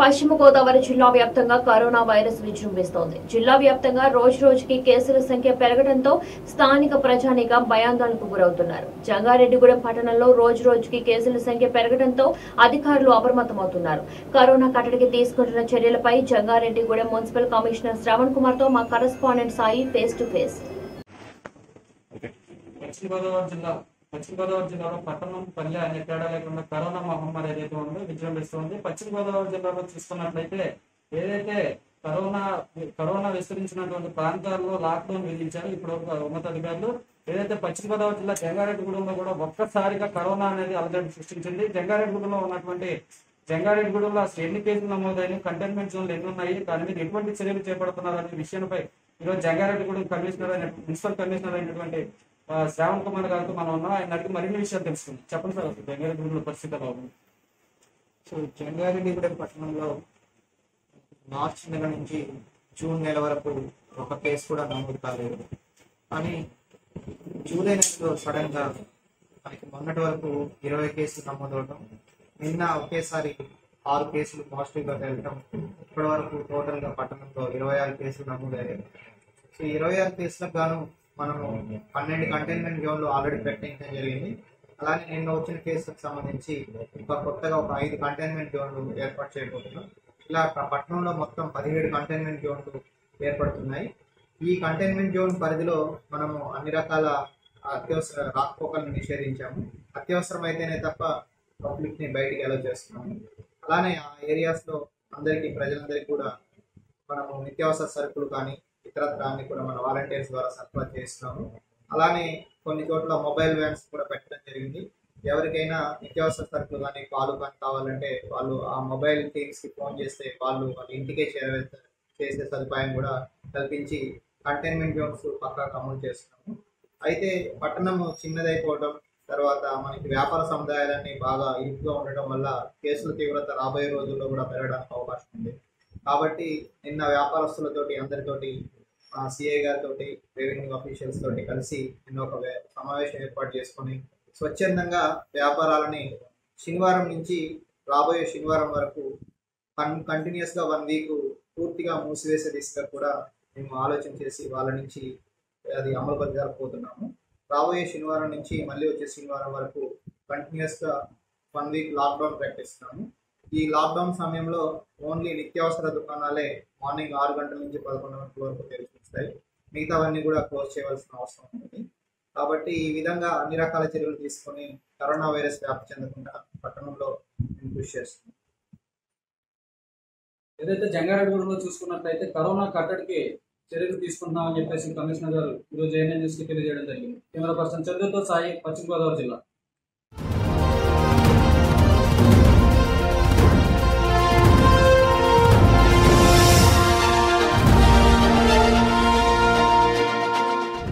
పశ్చిమ గోదావరి జిల్లా వ్యాప్తంగా కరోనా వైరస్ విజృంభిస్తోంది జిల్లా వ్యాప్తంగా రోజు రోజుకి కేసుల సంఖ్య పెరగడంతో స్థానిక ప్రజానీకం భయాందోళనకు గురవుతున్నారు జంగారెడ్డిగూడెం పట్టణంలో రోజు రోజుకి కేసుల సంఖ్య పెరగడంతో అధికారులు అప్రమత్తమవుతున్నారు కరోనా కట్టడికి తీసుకుంటున్న చర్యలపై జంగారెడ్డిగూడెం మున్సిపల్ కమిషనర్ శ్రవణ్ కుమార్ తో మా correspondent Sai face to face పశ్చిమ గోదావరి జిల్లా పశ్చిమ గోదావరి జిల్లాలో పట్టణం పల్లె అనే తేడా లేకుండా కరోనా మహమ్మారి ఏదైతే ఉందో విజృంభిస్తుంది పశ్చిమ గోదావరి జిల్లాలో చూసుకున్నట్లయితే ఏదైతే కరోనా కరోనా విస్తరించినటువంటి ప్రాంతాల్లో లాక్డౌన్ విధించారు ఇప్పుడు ఒక ఉన్నతాధికారులు ఏదైతే పశ్చిమ గోదావరి జిల్లా జంగారెడ్డిగూడెంలో కూడా ఒక్కసారిగా కరోనా అనేది అలజడి సృష్టించింది జంగారెడ్డిగూడెంలో ఉన్నటువంటి జంగారెడ్డిగూడెంలో అసలు ఎన్ని కేసులు నమోదైన కంటైన్మెంట్ జోన్లు ఎన్ని ఉన్నాయి దాని మీద ఎటువంటి చర్యలు చేపడుతున్నారు అనే విషయంపై ఈరోజు జంగారెడ్డిగూడెం కమిషనర్ అయిన మున్సిపల్ కమిషనర్ అయినటువంటి ఆ, శ్రావణ్ కుమార్ గారితో మనం ఉన్నాం ఆయన అడిగి మరిన్ని విషయాలు తెలుసుకుందాం చెప్పండి సార్ అసలు జంగారెడ్డిగూడెంలో పరిస్థితి ఎలా ఉంది సో జంగారెడ్డిగూడెం పట్టణంలో మార్చి నెల నుంచి జూన్ నెల వరకు ఒక కేసు కూడా నమోదు కాలేదు కానీ జూలై నెలలో సడన్ గా మనకి మొన్నటి వరకు ఇరవై కేసులు నమోదవడం నిన్న ఒకేసారి ఆరు కేసులు పాజిటివ్ గా తేలటం ఇప్పటి వరకు టోటల్ గా పట్టణంలో ఇరవై ఆరు కేసులు నమోదయ్యాయి సో ఈ ఇరవై ఆరు కేసులకు గాను మనము పన్నెండు కంటైన్మెంట్ జోన్లు ఆల్రెడీ ప్రకటించడం జరిగింది అలానే నిన్న వచ్చిన కేసులకు సంబంధించి ఇంకా కొత్తగా ఒక ఐదు కంటైన్మెంట్ జోన్లు ఏర్పాటు చేయబోతున్నాం ఇలా ప- పట్టణంలో మొత్తం పదిహేడు కంటైన్మెంట్ జోన్లు ఏర్పడుతున్నాయి ఈ కంటైన్మెంట్ జోన్ పరిధిలో మనము అన్ని రకాల అత్యవసర రాకపోకలను నిషేధించాము అవసరం అయితేనే తప్ప పబ్లిక్ ని బయటికి అలౌ చేస్తున్నాము అలానే ఆ ఏరియాస్ లో అందరికీ ప్రజలందరికీ కూడా మనము నిత్యావసర సరుకులు కానీ ఇతరత్ర అన్ని కూడా మన వాలంటీర్స్ ద్వారా సరఫరా చేస్తున్నాము అలానే కొన్ని చోట్ల మొబైల్ వ్యాన్స్ కూడా పెట్టడం జరిగింది ఎవరికైనా నిత్యావసర సరుకులు కానీ పాలు కానీ కావాలంటే వాళ్ళు ఆ మొబైల్ టీమ్స్ కి ఫోన్ చేస్తే వాళ్ళు వాళ్ళ ఇంటికే చేరవేస్తారు చేసే సదుపాయం కూడా కల్పించి కంటైన్మెంట్ జోన్స్ పక్కాగా అమలు చేస్తున్నాము అయితే పట్టణము చిన్నదైపోవడం తర్వాత మనకి వ్యాపార సముదాయాలన్నీ బాగా ఇరుకుగా ఉండటం వల్ల కేసుల తీవ్రత రాబోయే రోజుల్లో కూడా పెరగడానికి అవకాశం ఉంది కాబట్టి నిన్న వ్యాపారస్తులతోటి అందరితోటి సిఐ గారితో రెవెన్యూ అఫీషియల్స్ తోటి కలిసి నిన్న ఒక వే- సమావేశం ఏర్పాటు చేసుకొని స్వచ్ఛందంగా వ్యాపారాలని శనివారం నుంచి రాబోయే శనివారం వరకు కన్ కంటిన్యూస్గా వన్ వీక్ పూర్తిగా మూసివేసే దిశగా కూడా మేము ఆలోచన చేసి వాళ్ళ నుంచి అది అమలు జరపబోతున్నాము రాబోయే శనివారం నుంచి మళ్ళీ వచ్చే శనివారం వరకు కంటిన్యూస్గా వన్ వీక్ లాక్డౌన్ ప్రకటిస్తున్నాము ఈ లాక్డౌన్ సమయంలో ఓన్లీ నిత్యావసర దుకాణాలే మార్నింగ్ ఆరు గంటల నుంచి పదకొండు గంటల వరకు తెరిచిస్తాయి మిగతావన్నీ కూడా క్లోజ్ చేయవలసిన అవసరం ఉంటుంది కాబట్టి ఈ విధంగా అన్ని రకాల చర్యలు తీసుకొని కరోనా వైరస్ వ్యాప్తి చెందకుండా పట్టణంలో మేము కృషి చేస్తున్నాం ఏదైతే జంగారెడ్డిగూడెంలో చూసుకున్నట్లయితే కరోనా కట్టడికి చర్యలు తీసుకుంటున్నామని చెప్పేసి కమిషనర్ గారు ఈరోజు ఏఎన్ఎన్ న్యూస్కి తెలియజేయడం జరిగింది కెమెరా పర్సన్ చంద్రతో సాయి పశ్చిమ గోదావరి జిల్లా